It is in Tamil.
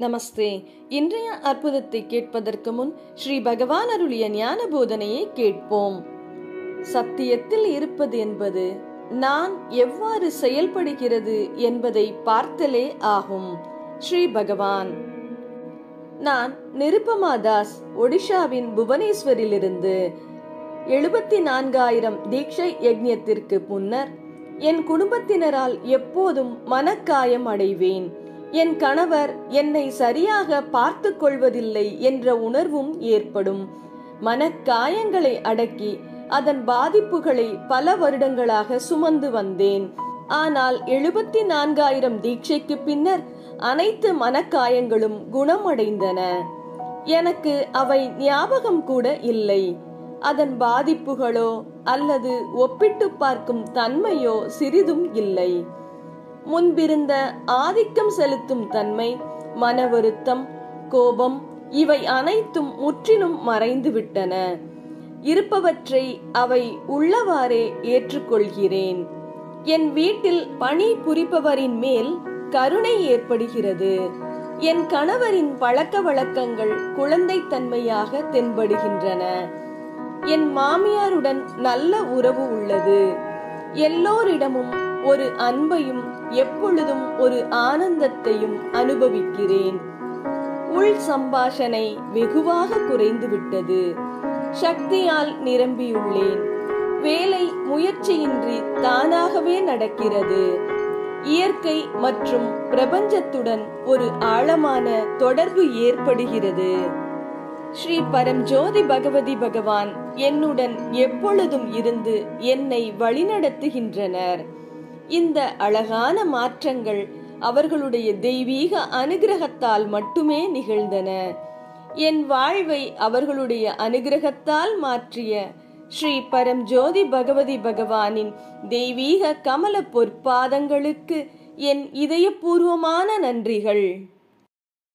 நமஸ்தே இன்றைய அற்புதத்தை கேட்பதற்கு முன் ஸ்ரீ பகவான் அருளிய ஞான போதனையை கேட்போம் சத்தியத்தில் இருப்பது என்பது நான் எவ்வாறு செயல்படுகிறது என்பதை பார்த்தலே ஆகும் ஸ்ரீ பகவான் நான் நிருபமா தாஸ் ஒடிஷாவின் புவனேஸ்வரிலிருந்து எழுபத்தி நான்காயிரம் தீட்சை யஜ்ஞத்திற்கு முன்னர் என் குடும்பத்தினரால் எப்போதும் மனக்காயம் அடைவேன் என் கணவர் என்னை சரியாக பார்த்து கொள்வதில்லை என்ற உணர்வும் ஏற்படும் மனக்காயங்களை அடக்கி அதன் பாதிப்புகளை பல வருடங்களாக சுமந்து வந்தேன் ஆனால் எழுபத்தி நான்காயிரம் தீட்சைக்கு பின்னர் அனைத்து மனக்காயங்களும் குணமடைந்தன எனக்கு அவை ஞாபகம் கூட இல்லை அதன் பாதிப்புகளோ அல்லது ஒப்பிட்டு பார்க்கும் தன்மையோ சிறிதும் இல்லை முன்பிருந்த ஆதிக்கம் செலுத்தும் தன்மை மன வருத்தம் கோபம் இவை அனைத்தும் முற்றிலும் மறைந்து விட்டன இருப்பவற்றை அவை உள்ளவாறே ஏற்றுக்கொள்கிறேன் என் வீட்டில் பணி புரிப்பவரின் மேல் கருணை ஏற்படுகிறது என் கணவரின் பழக்க வழக்கங்கள் குழந்தைத்தன்மையாக தென்படுகின்றன என் மாமியாருடன் நல்ல உறவு உள்ளது எல்லோரிடமும் ஒரு அன்பையும் எப்பொழுதும் ஒரு ஆனந்தத்தையும் அனுபவிக்கிறேன் உள் சம்பாஷணை வெகுவாக குறைந்து விட்டது சக்தியால் நிரம்பியுள்ளேன் வேலை முயற்சியின்றி தானாகவே நடக்கிறது இயற்கை மற்றும் பிரபஞ்சத்துடன் ஒரு ஆழமான தொடர்பு ஏற்படுகிறது ஸ்ரீ பரம் ஜோதி பகவதி பகவான் என்னுடன் எப்பொழுதும் இருந்து என்னை வழிநடத்துகின்றனர் இந்த அழகான மாற்றங்கள் அவர்களுடைய தெய்வீக அனுகிரகத்தால் மட்டுமே நிகழ்ந்தன என் வாழ்வை அவர்களுடைய அனுகிரகத்தால் மாற்றிய ஸ்ரீ பரம் ஜோதி பகவதி பகவானின் தெய்வீக கமல பொற்பாதங்களுக்கு என் இதயபூர்வமான நன்றிகள்